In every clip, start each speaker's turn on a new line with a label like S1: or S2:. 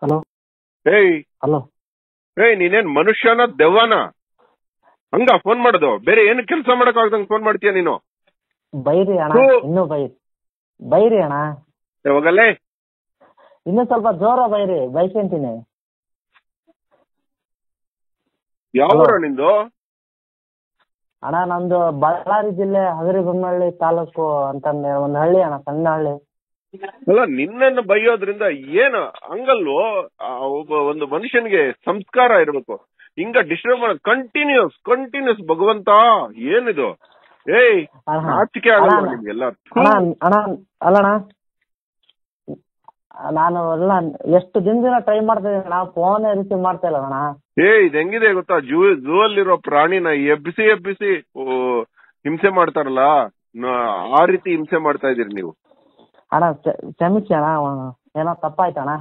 S1: Hello
S2: ಏಯ್
S1: hello
S2: ಏಯ್ ನೀನೇನ್ ಮನುಷ್ಯನ ದೆವ್ವನ ಹಂಗ ಫೋನ್ ಮಾಡೋದು ಬೇರೆ ಏನು ಕೆಲಸ ಮಾಡಕ್ ಆಗ್ದಂಗ್ ಫೋನ್ ಮಾಡ್ತೀಯ ನೀನು
S1: ಬೈರಿ ಅಣ್ಣ
S2: ಹ್ಞೂ.
S1: ಇನ್ನೂ ಬೈ ಬೈರಿ ಅಣ್ಣ
S2: ಯಾವಾಗಲೇ
S1: ಇನ್ನೂ ಸ್ವಲ್ಪ ಜೋರ ಬೈರಿ ಬೈಸ್ಕೊಂತೀನಿ
S2: ಯಾವ
S1: ಹಲೋ.
S2: ಊರು ನಿಂದು
S1: ಅಣ್ಣ ನಮ್ದು ಬಳ್ಳಾರಿ ಜಿಲ್ಲೆ ಹಗರಿಬೊಮ್ಮನಹಳ್ಳಿ ತಾಲೂಕು ಅಂತಂದು ಒಂದು ಹಳ್ಳಿ ಅಣ್ಣ ಸಣ್ಣ ಹಳ್ಳಿ
S2: ಅಲ್ಲ ನಿನ್ನನ್ನು ಬೈಯೋದ್ರಿಂದ ಏನು ಹಂಗಲ್ವೋ ಆ ಒಬ್ಬ ಒಂದು ಮನುಷ್ಯನಿಗೆ ಸಂಸ್ಕಾರ ಇರ್ಬೇಕು ಹಿಂಗ ಡಿಸ್ಟರ್ಬ್ ಮಾಡೋದು ಕಂಟಿನ್ಯೂಸ್ ಕಂಟಿನ್ಯೂಸ್ ಭಗವಂತ ಏನಿದು ಏಯ್
S1: ಅಣ್ಣ,
S2: ನಾಚಿಕೆ ಆಗಲ್ಲ
S1: ಅಣ್ಣ,
S2: ನಿಮ್ಗೆಲ್ಲ
S1: ಅಣ್ಣ ಅಣ್ಣ ಅಲ್ಲಣ್ಣ ನಾನು ಎಲ್ಲ ಎಷ್ಟು ದಿನದಿಂದ ಟ್ರೈ ಮಾಡ್ತಾ ಇದ್ದೀನಿ ಅಣ್ಣ ಫೋನ್ ರಿಸೀವ್ ಮಾಡ್ತಾ ಇಲ್ಲ ಅಣ್ಣ
S2: ಏ ಇದು ಹೆಂಗಿದೆ ಗೊತ್ತಾ ಜೂ ಝೂ ಅಲ್ಲಿರೋ ಪ್ರಾಣಿನ ಎಬ್ಬಿಸಿ ಎಬ್ಬಿಸಿ ಓ, ಹಿಂಸೆ ಮಾಡ್ತಾರಲ್ಲ ನ- ಆ ರೀತಿ ಹಿಂಸೆ ಮಾಡ್ತಾ ಇದೀರಿ ನೀವು
S1: ಅಣ್ಣ ಕ್ಷ- ಕ್ಷಮಿಸಿ ಅಣ್ಣ ಅವ- ಏನೋ ತಪ್ಪಾಯ್ತು ಅಣ್ಣ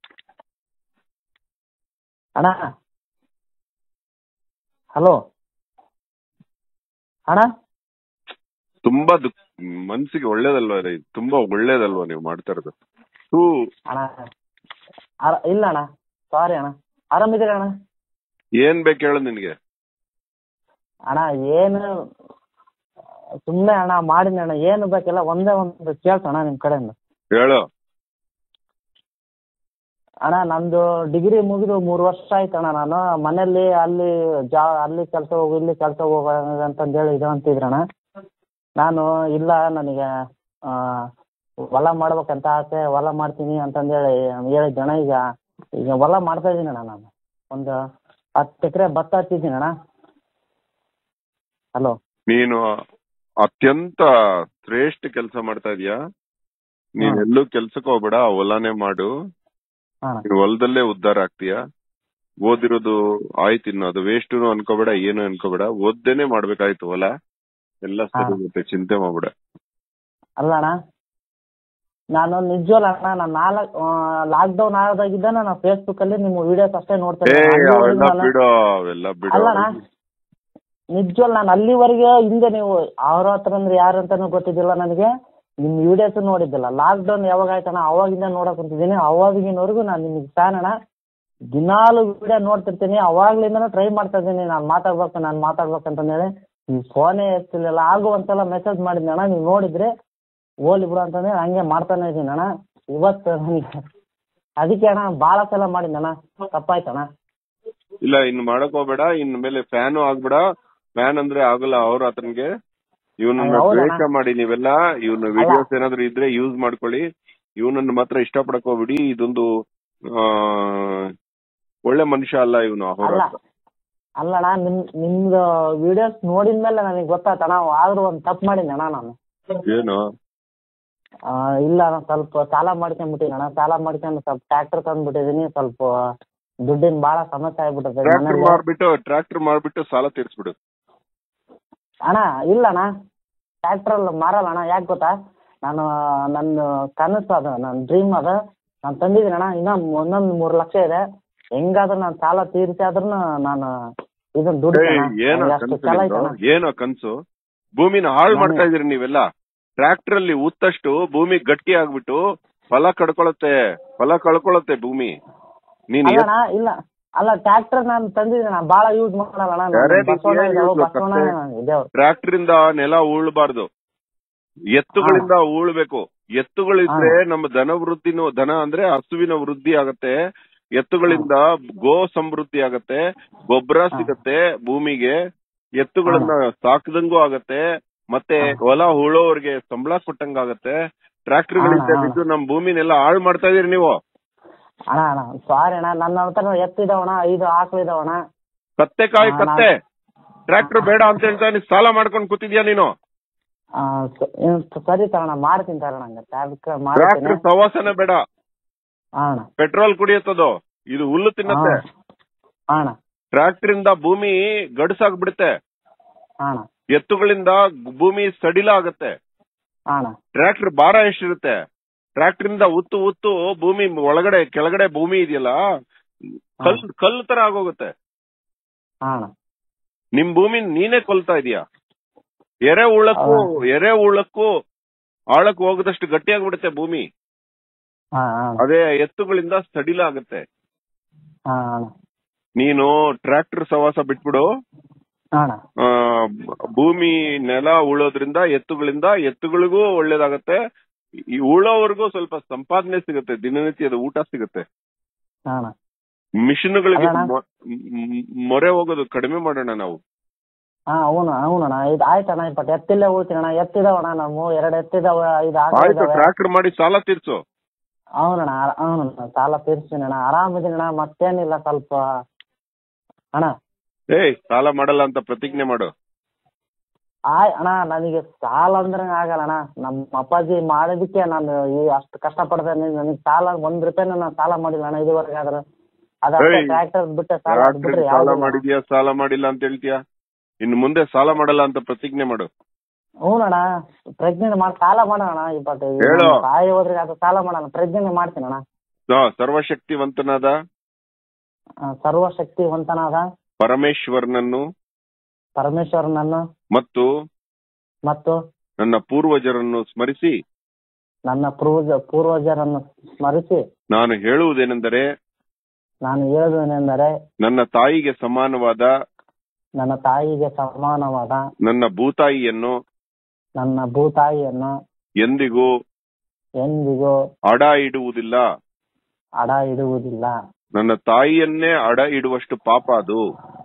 S1: ಅಣ್ಣ ಹಲೋ ಅಣ್ಣ
S2: ತುಂಬಾ ದುಃಖ ಮನ್ಸಿಗೆ ಒಳ್ಳೇದಲ್ವಾ ಇದು? ತುಂಬಾ ಒಳ್ಳೇದಲ್ವಾ ನೀವು ಮಾಡ್ತಾ ಇರೋದು ಹೂ
S1: ಅಣ್ಣ ಅರ- ಇಲ್ಲ ಅಣ್ಣ ಸಾರಿ ಅಣ್ಣ ಆರಾಮಿದ್ದೀರಾ ಅಣ್ಣ
S2: ಏನ್ ಬೇಕು ಹೇಳು ನಿನ್ಗೆ
S1: ಅಣ್ಣ ಏನು ಸುಮ್ಮನೆ ಅಣ್ಣ ಮಾಡಿನಿ ಅಣ್ಣ ಏನು ಬೇಕಿಲ್ಲ ಒಂದೇ ಒಂದು ಕೇಳ್ಸೋಣ ನಿಮ್ಮ ಕಡೆಯಿಂದ
S2: ಹೇಳು
S1: ಅಣ್ಣ ನಂದು ಡಿಗ್ರಿ ಮುಗಿದು ಮೂರು ವರ್ಷ ಆಯ್ತು ಅಣ್ಣ ನಾನು ಮನೇಲಿ ಅಲ್ಲಿ ಜಾ ಅಲ್ಲಿ ಕೆಲಸ ಹೋಗು ಇಲ್ಲಿ ಕೆಲಸ ಹೋಗು ಅಂತಂದೇಳಿ ಇದು ಅಂತಿದ್ರಣ್ಣ ನಾನು ಇಲ್ಲ ನನಗೆ ಆ, ಹೊಲ ಮಾಡ್ಬೇಕಂತ ಆಸೆ ಹೊಲ ಮಾಡ್ತೀನಿ ಅಂತಂದೇಳಿ ಹೇಳಿದ್ದಣ್ಣ ಈಗ ಈಗ ಹೊಲ ಮಾಡ್ತಾ ಇದ್ದೀನಿ ಅಣ್ಣ ನಾನು ಒಂದು ಹತ್ತು ಎಕರೆ ಭತ್ತ ಹಚ್ಚಿದ್ದೀನಿ ಅಣ್ಣ ಹಲೋ
S2: ನೀನು ಅತ್ಯಂತ ಶ್ರೇಷ್ಠ ಕೆಲಸ ಮಾಡ್ತಾ ಇದೀಯಾ ನೀನ್
S1: ಹಾ.
S2: ಎಲ್ಲೂ ಕೆಲ್ಸಕ್ಕೆ ಹೋಗ್ಬೇಡ ಹೊಲಾನೇ ಮಾಡು
S1: ಹಾಂ
S2: ನೀನ್ ಹೊಲದಲ್ಲೇ ಉದ್ಧಾರ ಆಗ್ತೀಯ ಓದಿರೋದು ಆಯ್ತು ಇನ್ನು ಅದು ವೇಸ್ಟ್ ಅನ್ಕೋಬೇಡ ಏನು ಅನ್ಕೋಬೇಡ ಓದ್ದೇನೆ ಮಾಡ್ಬೇಕಾಯ್ತು ಹೊಲ ಎಲ್ಲ ಸರಿ
S1: ಹಾ.
S2: ಹೋಗುತ್ತೆ ಚಿಂತೆ ಮಾಡ್ಬೇಡ
S1: ಅಲ್ಲ ಅಣ್ಣ ನಾನು ನಿಜವಲ್ಲ ಅಣ್ಣ ನಾನು ನಾಲ್ಕು ಲಾಕ್ಡೌನ್ ಆದಾಗಿದ್ದ ನಾನು ಫೇಸ್ಬುಕ್ ಅಲ್ಲಿ ನಿಮ್ಮ ವಿಡಿಯೋಸ್ ಅಷ್ಟೇ ನೋಡ್ತಾ
S2: ಏ
S1: ಇದ್ದೆ. ನಾನು
S2: ಅವೆಲ್ಲ
S1: ಅಲ್ಲಿವರೆಗೂ
S2: ಬಿಡು ಅವೆಲ್ಲ ಬಿಡು
S1: ಅಲ್ಲಣ್ಣ ನಿಜವಲ್ಲ ನಾನು ಅಲ್ಲಿವರೆಗೆ ಹಿಂದೆ ನೀವು ಅವ್ರ ಹತ್ರ ಅಂದ್ರೆ ಯಾರು ಅಂತಾನು ಗೊತ್ತಿದ್ದಿಲ್ಲ ನನಗೆ ನಿಮ್ಮ ವಿಡಿಯೋಸ್ ನೋಡಿದ್ದಿಲ್ಲ ಲಾಕ್ಡೌನ್ ಯಾವಾಗ ಆಯ್ತಣ್ಣ ಅವಾಗಿಂದ ನೋಡಕ್ ಕುಂತಿದ್ದೀನಿ ಅವಾಗಿನವರೆಗೂ ನಾನು ನಿಮಗೆ ಫ್ಯಾನ್ ಅಣ್ಣ ದಿನಾಲು ವಿಡಿಯೋ ನೋಡ್ತಿರ್ತೀನಿ ಅವಾಗ್ಲಿಂದನೂ ಟ್ರೈ ಮಾಡ್ತಾ ಇದ್ದೀನಿ ನಾನು ಮಾತಾಡ್ಬೇಕು ನಾನು ಮಾತಾಡ್ಬೇಕು ಅಂತಂದೇಳಿ ನೀವು ಫೋನೇ ಎತ್ತಿರ್ಲಿಲ್ಲ ಆಗು ಒಂದ್ಸಲ ಮೆಸೇಜ್ ಮಾಡಿದ್ದೆ ಅಣ್ಣ ನೀವು ನೋಡಿದ್ರೆ ಹೋಗ್ಲಿ ಬಿಡು ಅಂತಂದೇಳಿ ಹಂಗೆ ಮಾಡ್ತಾನೆ ಇದ್ದೀನಿ ಅಣ್ಣ ಇವತ್ತು ನನಗೆ ಅದಕ್ಕೆ ಅಣ್ಣ ಭಾಳ ಸಲ ಮಾಡಿದ್ದೆ ಅಣ್ಣ ತಪ್ಪಾಯ್ತಣ್ಣ
S2: ಇಲ್ಲ ಇನ್ನು ಮಾಡಕ್ ಹೋಗ್ಬೇಡ ಇನ್ ಮೇಲೆ ಫ್ಯಾನು ಆಗ್ಬೇಡ ಫ್ಯಾನ್ ಅಂದ್ರೆ ಆಗಲ್ಲ ಅವ್ರ ಆತನ್ಗೆ ಇವನನ್ನ
S1: ಹೌದಣ್ಣ.
S2: ದ್ವೇಷ ಮಾಡಿ ನೀವೆಲ್ಲ ಇವನ ವಿಡಿಯೋಸ್ ಏನಾದ್ರು ಇದ್ರೆ ಯೂಸ್ ಮಾಡ್ಕೊಳ್ಳಿ ಇವನನ್ನ ಮಾತ್ರ ಇಷ್ಟಪಡಕ್ ಹೋಗ್ಬಿಡಿ ಇದೊಂದು ಆ ಒಳ್ಳೆ ಮನುಷ್ಯ ಅಲ್ಲ ಇವನು
S1: ಅಲ್ಲ
S2: ಅಹೋರಾತ್ರ
S1: ಅಲ್ಲಣ್ಣ ನಿಮ್ ನಿಮ್ದು ವಿಡಿಯೋಸ್ ನೋಡಿದ್ಮೇಲೆ ನನಗೆ ಗೊತ್ತಾಯ್ತಣ್ಣ ಆದ್ರೂ ಒಂದು ತಪ್ಪು ಮಾಡಿದ್ದೆ ಅಣ್ಣ ನಾನು
S2: ಏನು
S1: ಆ, ಇಲ್ಲ ಅಣ್ಣ ಸ್ವಲ್ಪ ಸಾಲ ಮಾಡ್ಕೊಂಡ್ಬಿಟ್ಟಿನಿ ಅಣ್ಣ ಸಾಲ ಮಾಡ್ಕೊಂಡು ಸ್ವಲ್ಪ ಟ್ರ್ಯಾಕ್ಟರ್ ತಂದ್ಬಿಟ್ಟಿದೀನಿ ಸ್ವಲ್ಪ ದುಡ್ಡಿನ ಭಾಳ ಸಮಸ್ಯೆ ಆಗ್ಬಿಟ್ಟಿದೆ
S2: ಟ್ರ್ಯಾಕ್ಟರ್
S1: ಮನೇಲಿ
S2: ಮಾಡ್ಬಿಟ್ಟು ಟ್ರ್ಯಾಕ್ಟರ್ ಮಾಡ್ಬಿಟ್ಟು ಸಾಲ ತೀರ್ಸ್ಬಿಡು
S1: ಅಣ್ಣ ಇಲ್ಲ ಅಣ್ಣ ಟ್ರ್ಯಾಕ್ಟರ್ ಮಾರಲ್ಲ ಅಣ್ಣ ಯಾಕೆ ಗೊತ್ತಾ ನಾನು ನನ್ನ ಕನಸು ಅದು ನನ್ನ ಡ್ರೀಮ್ ಅದು ನಾನು ತಂದಿದ್ದೀನಿ ಅಣ್ಣ ಇನ್ನೂ ಒಂದೊಂದು ಮೂರು ಲಕ್ಷ ಇದೆ ಹೆಂಗಾದ್ರೂ ನಾನು ಸಾಲ ತೀರಿಸಿ ಆದ್ರೂ ನಾನು ಇದನ್ನ ದುಡ್ಡು
S2: ಏಯ್, ಏನೋ
S1: ಅಷ್ಟು
S2: ಕನ್ಸು
S1: ಛಲ
S2: ನಿಂದು?
S1: ಐತಣ್ಣ
S2: ಏನೋ ಕನ್ಸು ಭೂಮಿನ ಹಾಳು
S1: ನಾನು-
S2: ಮಾಡ್ತಾ ಇದೀರಿ ನೀವೆಲ್ಲ ಟ್ರ್ಯಾಕ್ಟರ್ ಅಲ್ಲಿ ಉತ್ತಷ್ಟು ಭೂಮಿ ಗಟ್ಟಿ ಆಗ್ಬಿಟ್ಟು ಫಲ ಕಡ್ಕೊಳತ್ತೆ ಫಲ ಕಳ್ಕೊಳತ್ತೆ ಭೂಮಿ ನೀನ್ ಎಷ್ಟ್-
S1: ಅಲ್ಲಣ್ಣ ಇಲ್ಲ ಅಲ್ಲ ಟ್ರ್ಯಾಕ್ಟರ್ ನಾನು ತಂದಿದ್ದೀನಿ ಅಣ್ಣ ಭಾಳ ಯೂಸ್ ಮಾಡಲ್ಲ ಅಣ್ಣ ನಾನು
S2: ಬೇರೆ ರೀತಿ
S1: ಬಸವಣ್ಣ
S2: ಏನ್
S1: ಇದಾವೆ,
S2: use
S1: ಬಸವಣ್ಣ
S2: ಕತ್ತೆ?
S1: ಇದಾವೆ
S2: ಟ್ರ್ಯಾಕ್ಟರ್ ಇಂದ ನೆಲ ಉಳ್ಬಾರ್ದು ಎತ್ತುಗಳಿಂದ ಉಳ್ಬೇಕು ಎತ್ತುಗಳಿದ್ರೆ ನಮ್ಮ ಧನ ವೃದ್ಧಿನೂ ಧನ ಅಂದ್ರೆ ಹಸುವಿನ ವೃದ್ಧಿ ಆಗತ್ತೆ ಎತ್ತುಗಳಿಂದ ಗೋ ಸಮೃದ್ಧಿ ಆಗತ್ತೆ ಗೊಬ್ಬರ
S1: ಹಾ.
S2: ಸಿಗತ್ತೆ ಭೂಮಿಗೆ ಎತ್ತುಗಳನ್ನ ಸಾಕದಂಗೂ ಆಗತ್ತೆ ಮತ್ತೆ
S1: ಹಾ.
S2: ಹೊಲ ಉಳೋರ್ಗೆ ಸಂಬಳ ಕೊಟ್ಟಂಗಾಗತ್ತೆ ಟ್ರ್ಯಾಕ್ಟರ್ಗಳಿಂದ
S1: ಹಾ, ಹಾ.
S2: ಬಿದ್ದು ನಮ್ ಭೂಮಿನೆಲ್ಲ ಹಾಳು ಮಾಡ್ತಾ ಇದೀರಿ ನೀವು
S1: ಅಣ್ಣ ಅಣ್ಣ ಸಾರಿ ಅಣ್ಣ ನನ್ನ ಹತ್ರ ಎತ್ತಿದಾವಣ ಐದು ಆಕಳು ಇದಾವಣ
S2: ಕತ್ತೆ ಕಾಯಿ
S1: ಹಾ,
S2: ಕತ್ತೆ ಟ್ರ್ಯಾಕ್ಟರ್ ಬೇಡ ಅಂತ ಹೇಳ್ತಾ ನೀನ್ ಸಾಲ ಮಾಡ್ಕೊಂಡ್ ಕೂತಿದ್ಯಾ ನೀನು
S1: ಸರಿ ತಗೋಣ ಮಾಡ್ತೀನಿ ತಗೋಣ ಹಂಗೆ ಟ್ರ್ಯಾಕ್ಟರ್ ಮಾಡ್ತೀನಿ
S2: ಟ್ರ್ಯಾಕ್ಟರ್ ಸವಾಸನೆ ಬೇಡ
S1: ಹಾ ಅಣ್ಣ
S2: ಪೆಟ್ರೋಲ್ ಕುಡಿಯತ್ತದು ಇದು ಹುಲ್ಲು ತಿನ್ನತ್ತೆ
S1: ಹಾ ಅಣ್ಣ
S2: ಟ್ರ್ಯಾಕ್ಟರ್ ಇಂದ ಭೂಮಿ ಗಡಸಾಗ್ಬಿಡುತ್ತೆ
S1: ಹಾ ಅಣ್ಣ
S2: ಎತ್ತುಗಳಿಂದ ಭೂಮಿ ಸಡಿಲ ಆಗತ್ತೆ
S1: ಹಾ ಅಣ್ಣ
S2: ಟ್ರ್ಯಾಕ್ಟರ್ ಭಾರ ಎಷ್ಟಿರುತ್ತೆ ಟ್ರ್ಯಾಕ್ಟರ್ ಇಂದ ಉತ್ತು ಉತ್ತು ಭೂಮಿ ಒಳಗಡೆ ಕೆಳಗಡೆ ಭೂಮಿ ಇದೆಯಲ್ಲ ಕಲ್ ಕಲ್ಲು ತರ ಆಗೋಗುತ್ತೆ
S1: ಹಾ ಅಣ್ಣ
S2: ನಿಮ್ ಭೂಮಿ ನೀನೇ ಕೊಲ್ತಾ ಇದೀಯಾ ಎರೆ ಉಳ್ಳಕ್ಕೂ ಎರೆ ಉಳ್ಳಕ್ಕೂ ಆಳಕ್ ಹೋಗದಷ್ಟು ಗಟ್ಟಿಯಾಗ್ಬಿಡುತ್ತೆ ಭೂಮಿ
S1: ಹಾ ಅಣ್ಣ
S2: ಅದೇ ಎತ್ತುಗಳಿಂದ ಸಡಿಲ ಆಗತ್ತೆ
S1: ಹಾ ಅಣ್ಣ
S2: ನೀನು ಟ್ರ್ಯಾಕ್ಟರ್ ಸವಾಸ ಬಿಟ್ಬಿಡು
S1: ಹಾ ಅಣ್ಣ
S2: ಆ, ಭೂಮಿ ನೆಲ ಉಳೋದ್ರಿಂದ ಎತ್ತುಗಳಿಂದ ಎತ್ತುಗಳಿಗೂ ಒಳ್ಳೇದಾಗತ್ತೆ ಈ ಉಳೋವರೆಗೂ ಸ್ವಲ್ಪ ಸಂಪಾದನೆ ಸಿಗುತ್ತೆ ದಿನನಿತ್ಯದ ಊಟ ಸಿಗುತ್ತೆ
S1: ಹಾ ಅಣ್ಣ
S2: ಮಿಷನ್ಗಳಿಗೆ
S1: ಅಲ್ಲಣ್ಣ?
S2: ಮೊ- ಮ್- ಮೊರೆ ಹೋಗೋದು ಕಡಿಮೆ ಮಾಡೋಣ ನಾವು
S1: ಹಾ అవును అవునಣ್ಣ ಇದು ಆಯ್ತಣ್ಣ ಬಟ್ ಎತ್ತಿಲ್ಲೇ ಹೋಗ್ತೀನಣ್ಣ ಎತ್ತಿದಾವಣ್ಣ ನಮ್ಮ ಎರಡು ಎತ್ತಿದಾವ ಐದು ಆಕಳು
S2: ಆಯ್ತು
S1: ಇದಾವೆ
S2: ಟ್ರ್ಯಾಕ್ಟರ್ ಮಾಡಿ ಸಾಲ ತೀರ್ಸು
S1: అవునಣ್ಣ అవునಣ್ಣ ಸಾಲ ತೀರ್ಸ್ತೀನಣ್ಣ ಆರಾಮಿದ್ದೀನಣ್ಣ ಮತ್ತೇನಿಲ್ಲ ಸ್ವಲ್ಪ ಅಣ್ಣ
S2: ಏಯ್ ಸಾಲ ಮಾಡಲ್ಲ ಅಂತ ಪ್ರತಿಜ್ಞೆ ಮಾಡು
S1: ಆಯ್ ಅಣ್ಣ ನನಗೆ ಸಾಲ ಅಂದ್ರೆ ಆಗಲ್ಲ ಅಣ್ಣ ನಮ್ಮ ಅಪ್ಪಾಜಿ ಮಾಡಿದಕ್ಕೆ ನಾನು ಈ ಅಷ್ಟು ಕಷ್ಟಪಡ್ದೆ ನನಗೆ ಸಾಲ ಒಂದ್ ರೂಪಾಯಿನೂ ನಾನು ಸಾಲ ಮಾಡಿಲ್ಲ ಅಣ್ಣ ಇದುವರೆಗೆ ಆದ್ರೆ ಅದ
S2: ಏಯ್,
S1: ಟ್ರ್ಯಾಕ್ಟರ್ ಬಿಟ್ಟೆ ಸಾಲ ಅದ್
S2: ಟ್ರ್ಯಾಕ್ಟರ್
S1: ಬಿಟ್ರೆ
S2: ಸಾಲ
S1: ಯಾವ್ದು
S2: ಮಾಡಿದ್ಯಾ ಸಾಲ ಮಾಡಿಲ್ಲ ಅಂತ ಹೇಳ್ತೀಯಾ ಇನ್ನು ಮುಂದೆ ಸಾಲ ಮಾಡಲ್ಲ ಅಂತ ಪ್ರತಿಜ್ಞೆ ಮಾಡು
S1: ಹ್ಞೂನಣ್ಣ ಪ್ರಜ್ಞೆ ಮಾಡಿ ಸಾಲ ಮಾಡೋಣ ಬಟ್
S2: ಹೇಳು.
S1: ತಾಯಿ ಹೋದ್ರೆ ಅದು ಸಾಲ ಮಾಡೋಣ ಪ್ರಜ್ಞೆ ಮಾಡ್ತೀನಣ್ಣ
S2: ಸ- ಸರ್ವಶಕ್ತಿವಂತನಾದ
S1: ಆ, ಸರ್ವಶಕ್ತಿವಂತನಾದ
S2: ಪರಮೇಶ್ವರನನ್ನು
S1: ಪರಮೇಶ್ವರನನ್ನು
S2: ಮತ್ತು
S1: ಮತ್ತು
S2: ನನ್ನ ಪೂರ್ವಜರನ್ನು ಸ್ಮರಿಸಿ
S1: ನನ್ನ ಪೂರ್ವಜ ಪೂರ್ವಜರನ್ನು ಸ್ಮರಿಸಿ
S2: ನಾನು ಹೇಳುವುದೇನೆಂದರೆ
S1: ನಾನು ಹೇಳುವುದೇನೆಂದರೆ
S2: ನನ್ನ ತಾಯಿಗೆ ಸಮಾನವಾದ
S1: ನನ್ನ ತಾಯಿಗೆ ಸಮಾನವಾದ
S2: ನನ್ನ ಭೂತಾಯಿಯನ್ನು
S1: ನನ್ನ ಭೂತಾಯಿಯನ್ನು
S2: ಎಂದಿಗೂ
S1: ಎಂದಿಗೂ
S2: ಅಡ ಇಡುವುದಿಲ್ಲ
S1: ಅಡ ಇಡುವುದಿಲ್ಲ
S2: ನನ್ನ ತಾಯಿಯನ್ನೇ ಅಡ ಇಡುವಷ್ಟು ಪಾಪ ಅದು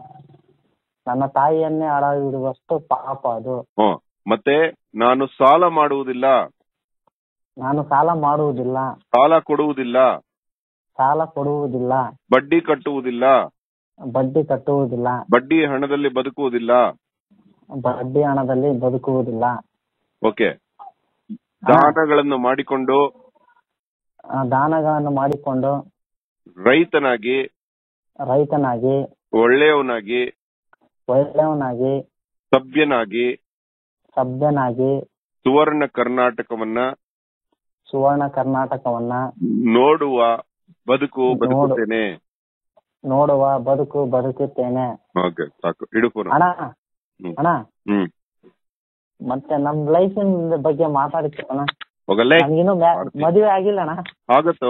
S1: ನನ್ನ ತಾಯಿಯನ್ನೇ ಅಡ ಇಡುವಷ್ಟು ಪಾಪ ಅದು
S2: ಹ್ಮ್. ಮತ್ತೆ ನಾನು ಸಾಲ ಮಾಡುವುದಿಲ್ಲ
S1: ನಾನು ಸಾಲ ಮಾಡುವುದಿಲ್ಲ
S2: ಸಾಲ ಕೊಡುವುದಿಲ್ಲ
S1: ಸಾಲ ಕೊಡುವುದಿಲ್ಲ
S2: ಬಡ್ಡಿ ಕಟ್ಟುವುದಿಲ್ಲ
S1: ಬಡ್ಡಿ ಕಟ್ಟುವುದಿಲ್ಲ
S2: ಬಡ್ಡಿ ಹಣದಲ್ಲಿ ಬದುಕುವುದಿಲ್ಲ
S1: ಬಡ್ಡಿ ಹಣದಲ್ಲಿ ಬದುಕುವುದಿಲ್ಲ
S2: ಓಕೆ ದಾನಗಳನ್ನು ಮಾಡಿಕೊಂಡು
S1: ಆ, ದಾನಗಳನ್ನು ಮಾಡಿಕೊಂಡು
S2: ರೈತನಾಗಿ
S1: ರೈತನಾಗಿ
S2: ಒಳ್ಳೆಯವನಾಗಿ
S1: ಒಳ್ಳೆಯವನಾಗಿ
S2: ಸಭ್ಯನಾಗಿ
S1: ಸಭ್ಯನಾಗಿ
S2: ಸುವರ್ಣ ಕರ್ನಾಟಕವನ್ನ
S1: ಸುವರ್ಣ ಕರ್ನಾಟಕವನ್ನ
S2: ನೋಡುವ ಬದುಕು ಬದುಕುತ್ತೇನೆ
S1: ನೋಡುವ ಬದುಕು ಬದುಕುತ್ತೇನೆ
S2: ಓಕೆ ಸಾಕು ಇಡು ಫೋನ್
S1: ಅಣ್ಣ
S2: ಹ್ಮ್.
S1: ಅಣ್ಣ
S2: ಹ್ಮ್
S1: ಮತ್ತೆ ನಮ್ ಲೈಫಿನ ಬಗ್ಗೆ ಮಾತಾಡ್ತೀವಣ್ಣ
S2: ಹೋಗಲ್ಲೇ
S1: ನನ್ಗಿನ್ನೂ ಮ್ಯಾ-
S2: ಮಾಡ್ತೀನಿ.
S1: ಮದುವೆ ಆಗಿಲ್ಲ ಅಣ್ಣ
S2: ಆಗತ್ತೋ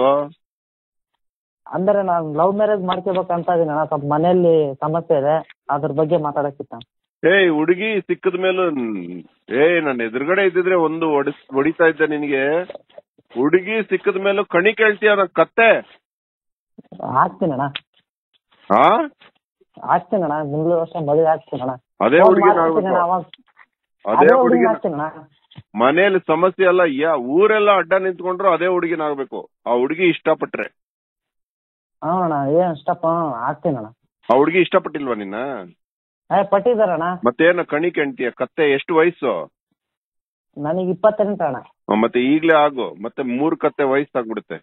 S1: ಅಂದ್ರೆ ನಾನು ಲವ್ ಮ್ಯಾರೇಜ್ ಮಾಡ್ಕೋಬೇಕಂತ ಇದೀನಿ ಅಣ್ಣ ಸ್ವಲ್ಪ ಮನೆಯಲ್ಲಿ ಸಮಸ್ಯೆ ಇದೆ ಅದ್ರ ಬಗ್ಗೆ ಮಾತಾಡಕ್ಕಿತ್ತ
S2: ಏಯ್ ಹುಡುಗಿ ಸಿಕ್ಕದ ಮೇಲೂ ಏಯ್ ನನ್ನ ಎದುರುಗಡೆ ಇದ್ದಿದ್ರೆ ಒಂದು ಹೊಡಿಸ್ ಹೊಡಿತಾ ಇದ್ದೆ ನಿನಗೆ ಹುಡುಗಿ ಸಿಕ್ಕದ ಮೇಲೂ ಕಣಿ ಕೇಳ್ತೀಯ ನನ್ ಕತ್ತೆ
S1: ಆಗ್ತೀನಿ ಅಣ್ಣ
S2: ಹಾ
S1: ಆಗ್ತೀನಿ ಅಣ್ಣ ಮುಂದಿನ ವರ್ಷ ಮದುವೆ ಆಗ್ತೀನಿ ಅಣ್ಣ
S2: ಅದೇ
S1: ಫೋನ್
S2: ಹುಡುಗಿ
S1: ಮಾಡ್ತೀನಿ ಅಣ್ಣ ಅವಾಗ
S2: ಅದೇ
S1: ಅದೇ
S2: ಹುಡುಗಿ
S1: ಹುಡುಗಿ ಆಗ್ತೀನಿ ಅಣ್ಣ
S2: ಮನೇಲಿ ಸಮಸ್ಯೆ ಅಲ್ಲ ಯಾ ಊರೆಲ್ಲ ಅಡ್ಡ ನಿಂತ್ಕೊಂಡ್ರು ಅದೇ ಹುಡುಗಿನಾಗ್ಬೇಕು ಆ ಹುಡುಗಿ ಇಷ್ಟಪಟ್ರೆ
S1: ಹ್ಞೂ ಅಣ್ಣ ಏನ್ ಇಷ್ಟಪ್ಪ ಹ್ಞೂ ಆಗ್ತೀನಿ ಅಣ್ಣ
S2: ಆ ಹುಡುಗಿ ಇಷ್ಟಪಟ್ಟಿಲ್ವಾ ನಿನ್ನ
S1: ಏ ಪಟ್ಟಿದಾರಣ್ಣ
S2: ಮತ್ತೇನ ಕಣಿ ಕೆಣ್ತೀಯ ಕತ್ತೆ ಎಷ್ಟು ವಯಸ್ಸು
S1: ನನಗೆ ಇಪ್ಪತ್ತೆಂಟು ಅಣ್ಣ
S2: ಆ, ಮತ್ತೆ ಈಗ್ಲೇ ಆಗು ಮತ್ತೆ ಮೂರ್ ಕತ್ತೆ ವಯಸ್ಸಾಗ್ಬಿಡುತ್ತೆ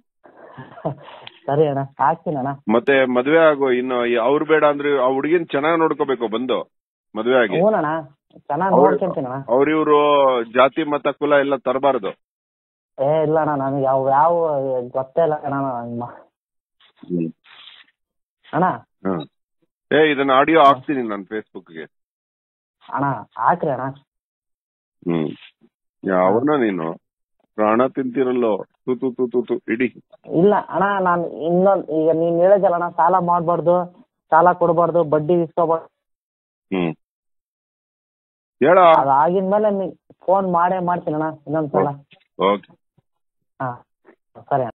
S1: ಸರಿ ಅಣ್ಣ ಆಗ್ತೀನಿ ಅಣ್ಣ
S2: ಮತ್ತೆ ಮದ್ವೆ ಆಗು ಇನ್ನು ಅವ್ರು ಬೇಡ ಅಂದ್ರೆ ಆ ಹುಡುಗಿನ ಚೆನ್ನಾಗ್ ನೋಡ್ಕೋಬೇಕು ಬಂದು ಮದ್ವೆ ಆಗಿ
S1: ಹ್ಞೂ ಅಣ್ಣ ಚೆನ್ನಾಗಿ
S2: ಅವ್ರು-
S1: ನೋಡ್ಕೊಂತೀನಿ ಅಣ್ಣ
S2: ಅವ್ರಿವ್ರು ಜಾತಿ ಮತ ಕುಲ ಎಲ್ಲ ತರಬಾರ್ದು
S1: ಏ ಇಲ್ಲ ಅಣ್ಣ ನನಗೆ ಯಾವ ಯಾವ ಗೊತ್ತೇ ಇಲ್ಲ ಅಣ್ಣ ನಮ್ಮ ಅಣ್ಣ
S2: ಏ ಇದನ್ನ ಆಡಿಯೋ ಹಾಕ್ತೀನಿ ನಾನು ಫೇಸ್ಬುಕ್ಗೆ
S1: ಅಣ್ಣ ಹಾಕ್ರಿ ಅಣ್ಣ
S2: ಹ್ಮ್ ಯಾವನ ನೀನು ಪ್ರಾಣ ತಿಂತಿರಲ್ಲೋ ತು ತು ತು ತು ತು ಇಡಿ
S1: ಇಲ್ಲ ಅಣ್ಣ ನಾನು ಇನ್ನೊಂದ್ ಈಗ ನೀನ್ ಹೇಳಿದಲ್ಲ ಅಣ್ಣ ಸಾಲ ಮಾಡ್ಬಾರ್ದು ಸಾಲ ಕೊಡಬಾರ್ದು ಬಡ್ಡಿ ಇಸ್ಕೋಬಾರ್ದು
S2: ಹ್ಮ್ ಹೇಳ
S1: ಅದಾಗಿದ್ಮೇಲೆ ನೀ ಫೋನ್ ಮಾಡೇ ಮಾಡ್ತೀನಿ ಅಣ್ಣ ಇನ್ನೊಂದ್ಸಲ
S2: ಓಕೆ
S1: ಹಾ ಸರಿ ಅಣ್ಣ